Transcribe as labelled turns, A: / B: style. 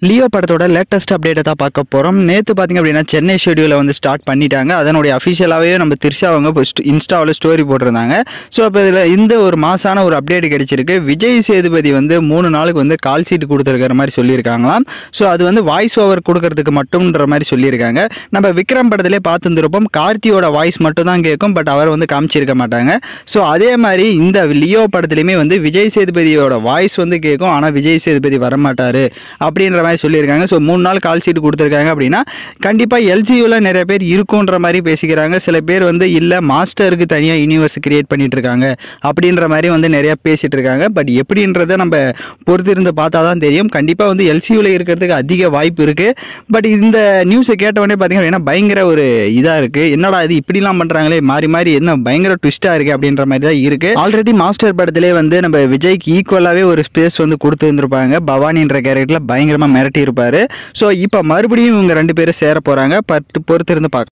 A: Leo படத்தோட latest அப்டேட்டை தான் பார்க்க போகிறோம் நேற்று பார்த்தீங்க அப்படின்னா சென்னை ஷெடியூலை வந்து ஸ்டார்ட் பண்ணிட்டாங்க அதனுடைய அஃபிஷியலாகவே நம்ம திருஷா அவங்க இன்ஸ்டாவில் ஸ்டோரி போட்டிருந்தாங்க ஸோ அப்போ இதில் இந்த ஒரு மாசான ஒரு அப்டேட் கிடைச்சிருக்கு விஜய் சேதுபதி வந்து மூணு நாளுக்கு வந்து கால் சீட் கொடுத்துருக்கிற மாதிரி சொல்லியிருக்காங்களாம் ஸோ அது வந்து வாய்ஸ் ஓவர் கொடுக்கறதுக்கு மட்டும்ன்ற மாதிரி சொல்லியிருக்காங்க நம்ம விக்ரம் படத்திலே பார்த்துருப்போம் கார்த்தியோட வாய்ஸ் மட்டும் தான் கேட்கும் பட் அவர் வந்து காமிச்சிருக்க மாட்டாங்க ஸோ அதே மாதிரி இந்த லியோ படத்துலையுமே வந்து விஜய் சேதுபதியோட வாய்ஸ் வந்து கேட்கும் ஆனால் விஜய் சேதுபதி வரமாட்டார் அப்படின்ற மாதிரி சொல்லியிருக்காங்க ஸோ மூணு நாள் கால் ஷீட் கொடுத்துருக்காங்க அப்படின்னா கண்டிப்பாக எல்சியூவில் நிறைய பேர் இருக்குன்ற மாதிரி பேசிக்கிறாங்க சில பேர் வந்து இல்லை மாஸ்டருக்கு தனியாக யூனிவர்ஸ் கிரியேட் பண்ணிட்டு இருக்காங்க அப்படின்ற மாதிரி வந்து நிறைய பேசிட்டு இருக்காங்க பட் எப்படின்றத நம்ம பொறுத்திருந்து பார்த்தா தான் தெரியும் கண்டிப்பாக வந்து எல்சியூவில் இருக்கிறதுக்கு அதிக வாய்ப்பு இருக்குது பட் இந்த நியூஸை கேட்டவொடனே பார்த்தீங்க அப்படின்னா பயங்கர ஒரு இதாக இருக்குது என்னடா இது இப்படிலாம் பண்ணுறாங்களே மாறி மாறி என்ன பயங்கர ட்விஸ்ட்டாக இருக்குது அப்படின்ற மாதிரி தான் இருக்குது ஆல்ரெடி மாஸ்டர் படத்திலே வந்து நம்ம விஜய்க்கு ஈக்குவலாகவே ஒரு ஸ்பேஸ் வந்து கொடுத்துருந்துருப்பாங்க பவானின்ற கேரக்டரில் பயங்கரமாக மிரட்டி இருப்பாரு ஸோ இப்போ மறுபடியும் இவங்க ரெண்டு பேரும் சேர போகிறாங்க பட் பொறுத்திருந்து பார்க்க